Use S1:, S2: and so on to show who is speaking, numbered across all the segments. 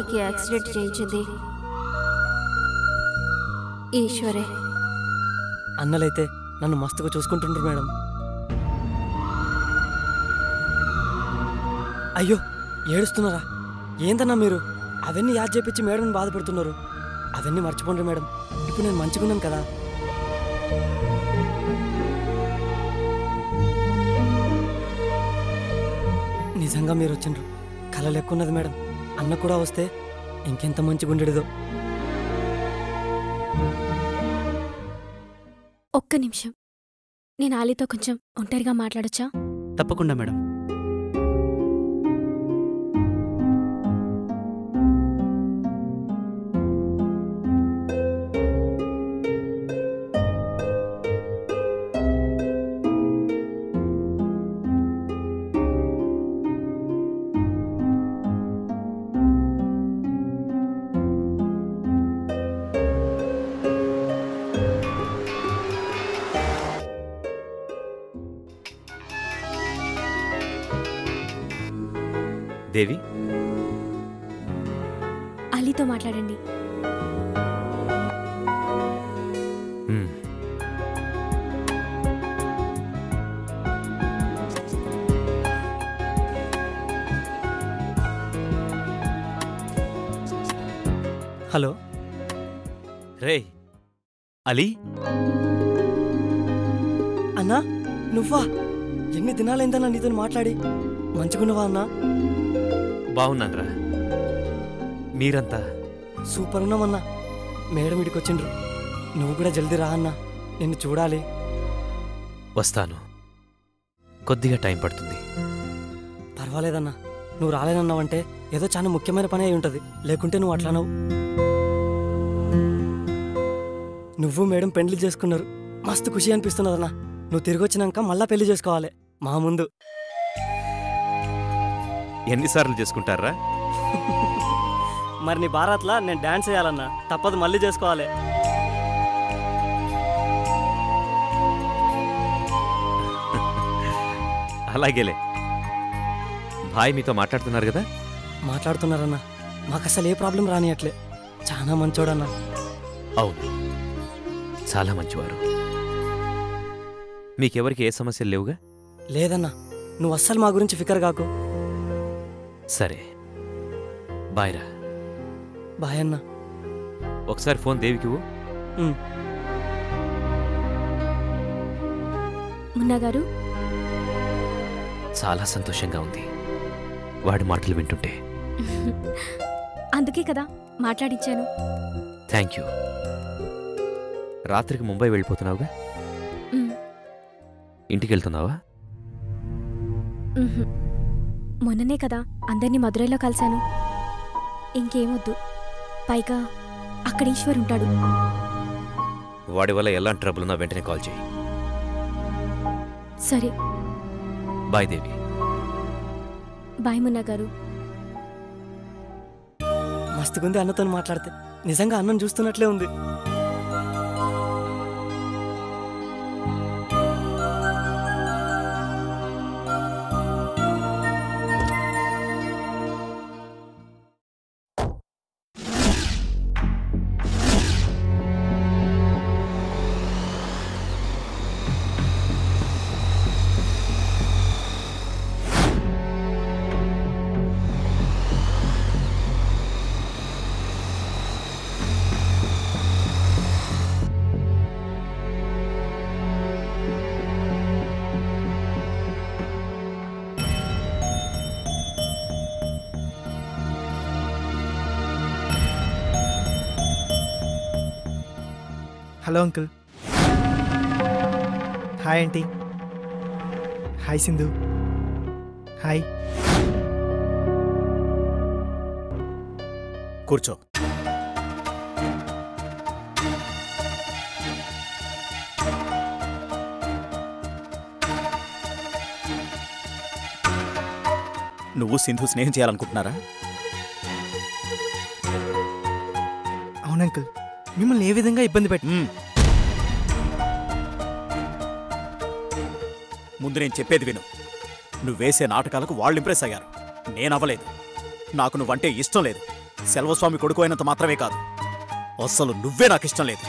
S1: అలీకి accident చేయించింది ఈశ్వరే
S2: అన్నలైతే నన్ను మస్తుగా చూసుకుంటుండ్రు మేడం అయ్యో ఏడుస్తున్నారా ఏందన్నా మీరు అవన్నీ యాద్ చేపించి మేడం బాధపడుతున్నారు అవన్నీ మర్చిపోండి మేడం ఇప్పుడు నేను మంచిగున్నాను కదా నిజంగా మీరు వచ్చిండ్రు కళ లెక్కున్నది మేడం అన్న కూడా వస్తే ఇంకెంత మంచిగుండేదో
S3: ఒక్క నిమిషం నేను ఆలీతో కొంచెం ఒంటరిగా మాట్లాడొచ్చా
S4: తప్పకుండా మేడం
S5: దేవి
S3: అలీతో మాట్లాడండి
S5: మ్మ్.
S2: హలో
S5: రే అలీ
S2: అన్నా నువ్వా ఎన్ని దినాలైందన్నా నీతో మాట్లాడి మంచిగున్నవా అన్నా
S5: బాగున్నానురా మీరంతా
S2: సూపర్ ఉన్నామన్నా మేడం ఇడికి వచ్చిండ్రు నువ్వు కూడా జల్దీ రా అన్నా నిన్ను చూడాలి
S5: వస్తాను కొద్దిగా టైం పడుతుంది
S2: పర్వాలేదన్నా నువ్వు రాలేనన్నావంటే ఏదో చాలా ముఖ్యమైన పని అయి ఉంటుంది లేకుంటే నువ్వు అట్లా నవ్వు నువ్వు మేడం పెళ్లి చేసుకున్నారు మస్తు ఖుషి అనిపిస్తున్నదన్నా నువ్వు తిరిగి వచ్చినాక మళ్ళా పెళ్లి చేసుకోవాలి మా ముందు
S5: ఎన్నిసార్లు చేసుకుంటారా
S2: మరి నీ భారత్లా నేను డాన్స్ చేయాలన్నా తప్పదు మళ్ళీ చేసుకోవాలి
S5: అలాగేలే భాయ్ మీతో మాట్లాడుతున్నారు కదా
S2: మాట్లాడుతున్నారన్నా మాకు అసలు ఏ ప్రాబ్లం రానియట్లే చాలా మంచోడన్నా
S5: అవును చాలా మంచివారు మీకెవరికి ఏ సమస్యలు లేవుగా
S2: లేదన్నా నువ్వు అస్సలు మా గురించి ఫికర్ కాకు
S5: సరే బాయ్ రా
S2: బాయ్ అన్నా
S5: ఒకసారి ఫోన్ దేవికి ఇవ్వు.
S2: ఉమ్.
S3: మున్నా గారు
S5: చాలా సంతోషంగా ఉంది వాడి మాటలు వింటుంటే
S3: అందుకే కదా మాట్లాడించాను
S5: థ్యాంక్ యూ రాత్రికి ముంబై వెళ్ళిపోతున్నావుగా
S3: ఉమ్,
S5: ఇంటికి వెళ్తున్నావా
S3: ఉహుం. మొన్ననే కదా అందరినీ మదురైలో కలిశాను ఇంకేమొద్దు పైగా అక్కడ ఈశ్వర్ ఉంటాడు
S5: వాడి వల్ల ఎలాంటి ట్రబుల్ ఉన్నా వెంటనే కాల్ చేయి
S3: సరే
S5: బాయ్ దేవి
S3: బాయ్ మున్నా గారు
S2: మస్తుగుంది అన్నతో మాట్లాడితే నిజంగా అన్నం చూస్తున్నట్లే ఉంది
S6: hello uncle hi aunty hi Sindhu hi
S7: కూర్చో నువ్వు సింధు స్నేహం చేయాలనుకుంటున్నారా
S6: అవును అంకుల్ మిమ్మల్ని ఏ విధంగా ఇబ్బంది పెట్టి
S7: మ్మ్. ముందు నేను చెప్పేది విను నువ్వు వేసే నాటకాలకు వాళ్ళు ఇంప్రెస్ అయ్యారు నేను అవ్వలేదు నాకు నువ్వంటే ఇష్టం లేదు సెల్వస్వామి కొడుకు అయినంత మాత్రమే కాదు అస్సలు నువ్వే నాకు ఇష్టం లేదు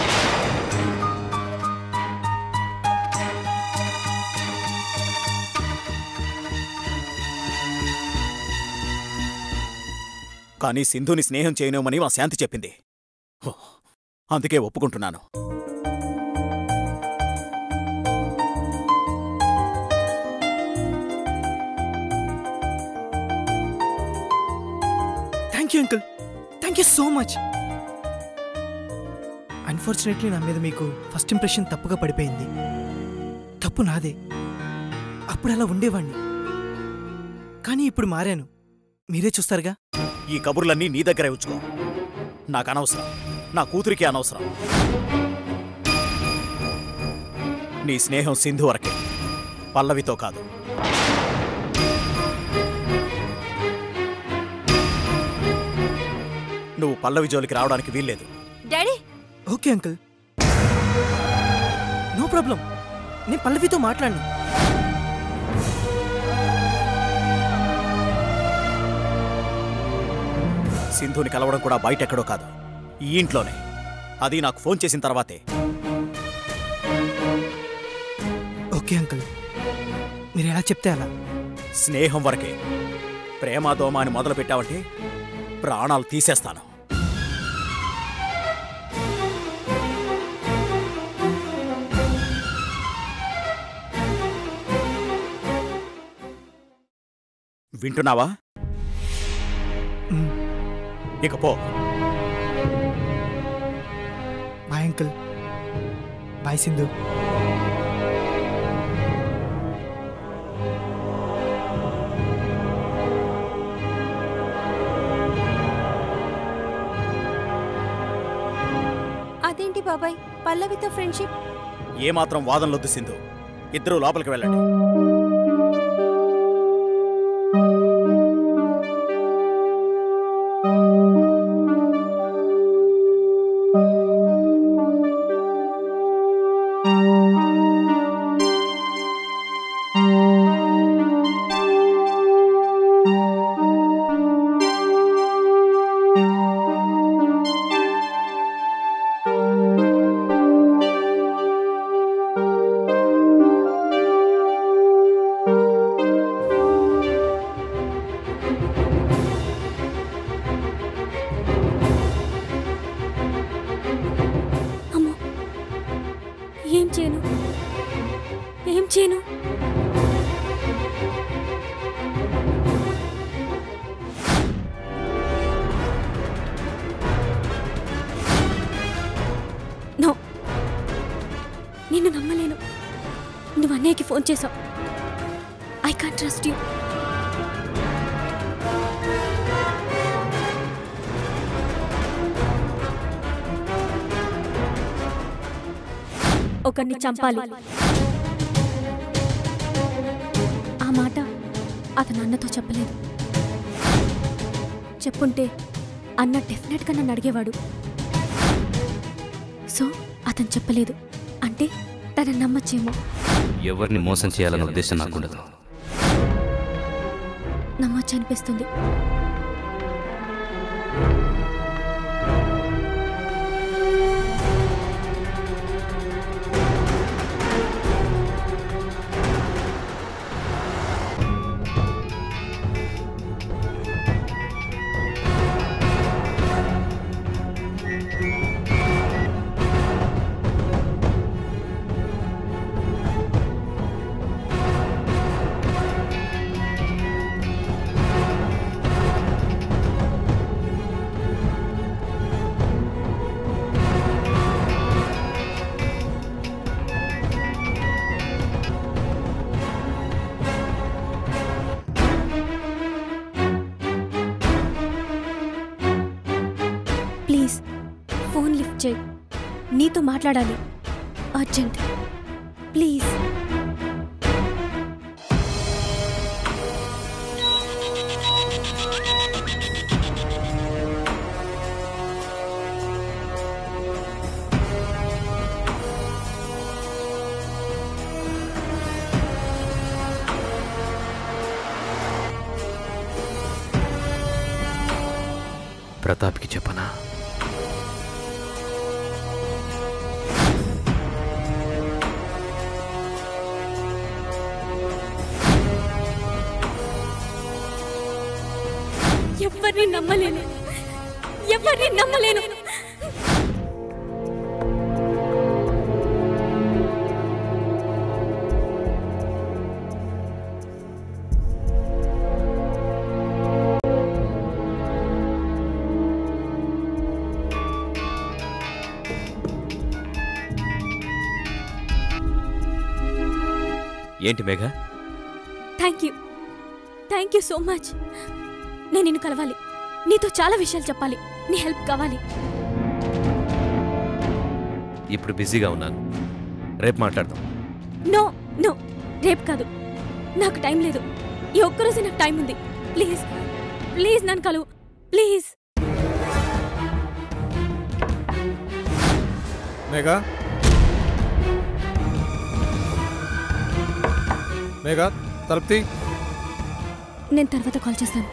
S7: కానీ సింధుని స్నేహం చేయనేమని మా శాంతి చెప్పింది హో, అందుకే ఒప్పుకుంటున్నాను
S6: thank you uncle thank you so much unfortunately నా మీద మీకు ఫస్ట్ ఇంప్రెషన్ తప్పుగా పడిపోయింది తప్పు నాదే అప్పుడు అలా ఉండేవాణ్ణి కానీ ఇప్పుడు మారాను మీరే చూస్తారుగా
S7: ఈ కబుర్లన్నీ నీ దగ్గరే ఉంచుకో నాకు అనవసరం నా కూతురికి అనవసరం నీ స్నేహం సింధు వరకే పల్లవితో కాదు నువ్వు పల్లవి జోలికి రావడానికి వీల్లేదు
S1: daddy
S6: okay uncle no problem నేను పల్లవితో మాట్లాడను
S7: సింధుని కలవడం కూడా బయట ఎక్కడో కాదు ఈ ఇంట్లోనే అది నాకు ఫోన్ చేసిన తర్వాతే
S6: ఓకే అంకుల్ మీరు ఎలా చెప్తే అలా
S7: స్నేహం వరకే ప్రేమ దోమ అని మొదలు పెట్టావంటే ప్రాణాలు తీసేస్తాను వింటున్నావా
S6: మ్,
S7: ఇక పో
S6: బాయ్ అంకుల్ బాయ్ సింధు
S1: అదేంటి బాబాయ్ పల్లవితో ఫ్రెండ్షిప్
S7: ఏమాత్రం వాదనలొద్దు సింధు ఇద్దరూ లోపలికి వెళ్ళండి
S3: అమ్మో ఏం చేయను ఏం చేయను నో నిన్ను నమ్మలేను నువ్వు అన్నయ్యకి ఫోన్ చేసావు ఐ కాంట్ ట్రస్ట్ యూ ఒకరిని చంపాలి ఆ మాట అతను అన్నతో చెప్పలేదు చెప్పుంటే అన్న డెఫినెట్గా నన్ను అడిగేవాడు సో అతను చెప్పలేదు అంటే తన నమ్మచ్చేమో
S5: ఎవరిని మోసం చేయాలన్న ఉద్దేశం నాకుండదు
S3: నమ్మచ్చు అనిపిస్తుంది ప్లీజ్ ఫోన్ లిఫ్ట్ చేయి నీతో మాట్లాడాలి అర్జెంట్ ప్లీజ్
S5: ప్రతాప్కి చెప్పనా
S3: ఎవరిని నమ్మలేను ఎవరిని నమ్మలేను
S5: ఏంటి Megha
S3: thank you thank you so much నేను నిన్ను కలవాలి నీతో చాలా విషయాలు చెప్పాలి నీ హెల్ప్ కావాలి
S5: ఇప్పుడు బిజీగా ఉన్నాను రేపు మాట్లాడదాం
S3: నో నో రేపు కాదు నాకు టైం లేదు ఈ ఒక్కరోజే నాకు టైం ఉంది ప్లీజ్ ప్లీజ్ నన్ను కలువు ప్లీజ్
S4: మేఘా మేఘా తలుపుతీ
S3: నేను తర్వాత కాల్ చేస్తాను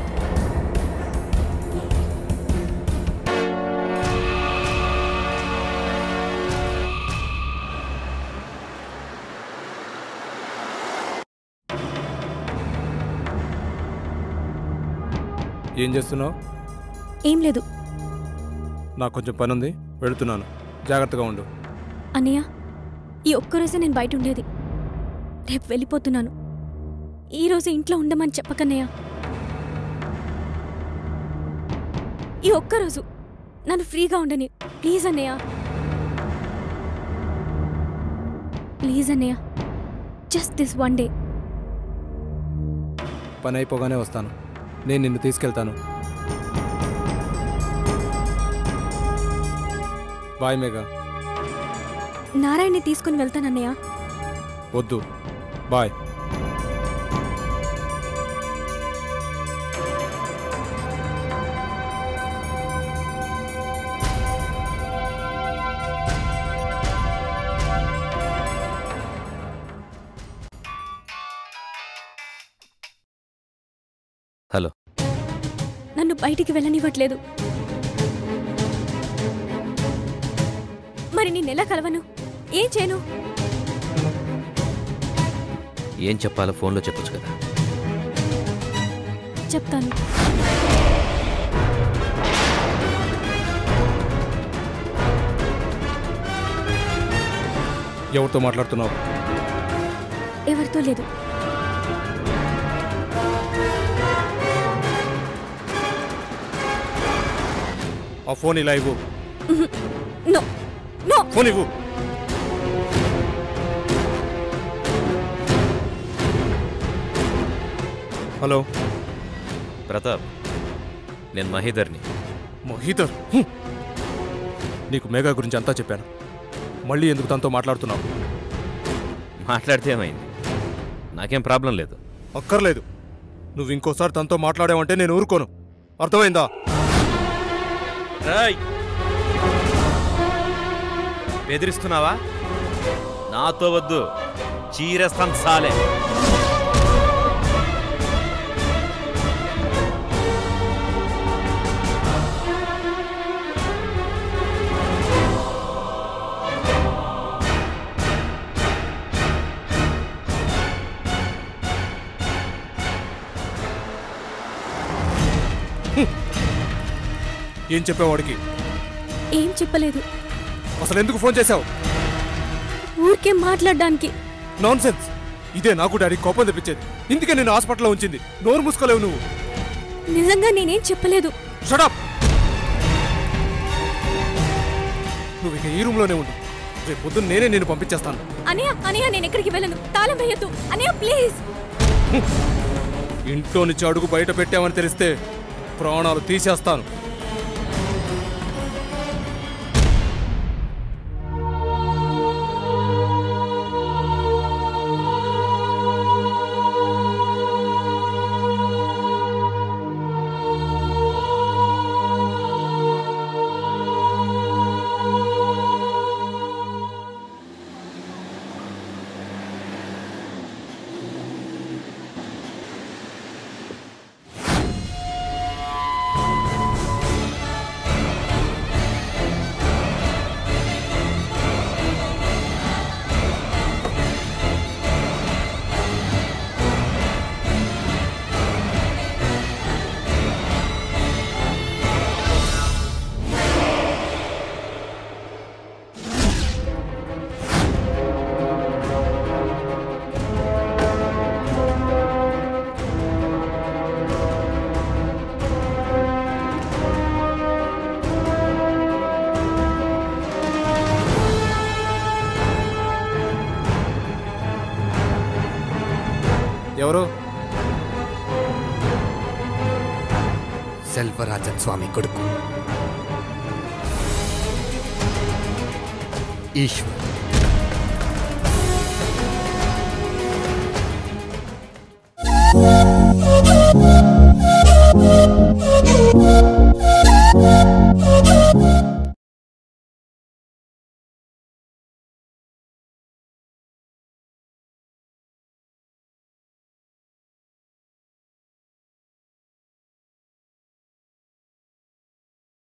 S4: ఏం చేస్తున్నావు
S3: ఏం లేదు
S4: నాకు కొంచెం పని ఉంది వెళుతున్నాను జాగ్రత్తగా ఉండు
S3: అన్నయ్య ఈ ఒక్కరోజే నేను బయట ఉండేది రేపు వెళ్ళిపోతున్నాను ఈ రోజు ఇంట్లో ఉండమని చెప్పకన్నయ్య ఈ ఒక్కరోజు నన్ను ఫ్రీగా ఉండని ప్లీజ్ అన్నయ్య ప్లీజ్ అన్నయ్య జస్ట్ దిస్ వన్ డే
S4: పని అయిపోగానే వస్తాను నేను నిన్ను తీసుకెళ్తాను బాయ్ మేఘా
S3: నారాయణని తీసుకుని వెళ్తానన్నయ్య
S4: వద్దు బాయ్
S5: హలో
S3: నన్ను బయటికి వెళ్ళనివ్వట్లేదు మరి నిన్నెలా కలవను ఏం చేయను
S5: ఏం చెప్పాలో ఫోన్లో చెప్పొచ్చు కదా
S3: చెప్తాను
S4: ఎవరితో మాట్లాడుతున్నావు
S3: ఎవరితో లేదు
S4: ఆ ఫోన్ ఇలా ఇవ్వు
S3: నో నో
S4: ఫోన్ ఇవ్వు హలో
S5: ప్రతాప్ నేను మహీధర్ని
S4: మహీధర్ హ్మ్. నీకు మేఘా గురించి అంతా చెప్పాను మళ్ళీ ఎందుకు తనతో మాట్లాడుతున్నావు
S5: మాట్లాడితే ఏమైంది నాకేం ప్రాబ్లం లేదు
S4: అక్కర్లేదు నువ్వు ఇంకోసారి తనతో మాట్లాడావంటే నేను ఊరుకోను అర్థమైందా
S5: రాయ్ బెదిరిస్తున్నావా నాతో వద్దు చీరేస్తాను సాలే
S4: ఏం చెప్పావాడికి
S3: ఏం చెప్పలేదు
S4: అసలు ఎందుకు ఫోన్ చేశావు
S3: ఊరికే మాట్లాడడానికి
S4: నాన్ సెన్స్ ఇదే నాకు డాడీ కోపం తెప్పించేది ఇందుకే నేను హాస్పిటల్లో ఉంచింది నోరు మూసుకోలేవు నువ్వు
S3: నిజంగా నేనేం చెప్పలేదు
S4: షడప్ నువ్వు ఇక ఈ రూమ్లోనే ఉండు రేపు పొద్దున్న నేనే నేను పంపించేస్తాను
S3: అనయ్య అనయ్య నేను ఎక్కడికి వెళ్ళను తాళం వేయద్దు అనయ్య ప్లీజ్
S4: ఇంట్లో నుంచి అడుగు బయట పెట్టామని తెలిస్తే ప్రాణాలు తీసేస్తాను ఎవరు
S8: సెల్వరాజన్ స్వామి కొడుకు ఈశ్వర్